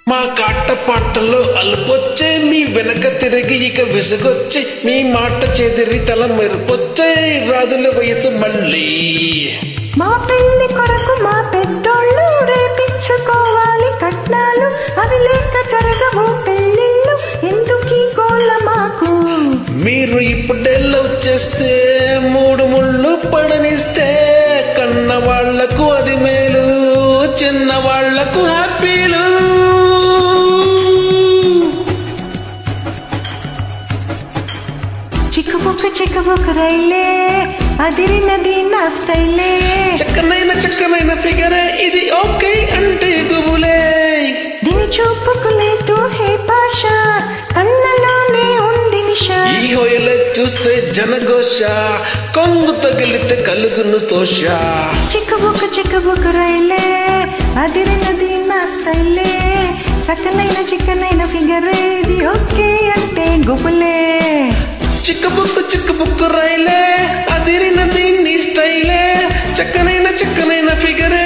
మా కాట పాటలో అలుపొచ్చే మీ వెనక తిరిగి ఇక విసుగొచ్చే మీ మాట చెదిరి తల మెరుపొచ్చే రాదుల వయసు మళ్ళీ మా పెళ్లి కొరకు మా పెద్దోళ్ళు రేపించుకోవాలి కట్నాలు అవి లేక జరగవు పెళ్ళిళ్ళు ఎందుకు ఈ గోళ్ళ మాకు మీరు ఇప్పుడే లవ్ చేస్తే మూడు ముళ్ళు పడనిస్తే కన్న వాళ్లకు అది మేలు చిన్న వాళ్లకు హ్యాపీలు చిక్కుబుక్కు చిక్కుబుక్కు రైలే అదిరినది నా స్టైలే చక్కనైన చక్కనైన ఫిగరే ఇది ఓకే అంటే గుబులే దీని చూపుకు లేదు హే భాష కళ్ళలోనే ఉంది నిష ఈ హోయలే చూస్తే జనఘోష కొంగు తగిలితే కలుగును తోష చిక్కుబుక్కు చిక్కుబుక్కు రైలే అదిరినది నా స్టైలే చక్కనైన చిక్కనైన ఫిగరే ఇది ఓకే అంటే గుబులే చిక్కబుక్కు చిక్కబుక్కు రైలే అదిరినది నీ స్టైలే చక్కనైన చక్కనైన ఫిగరే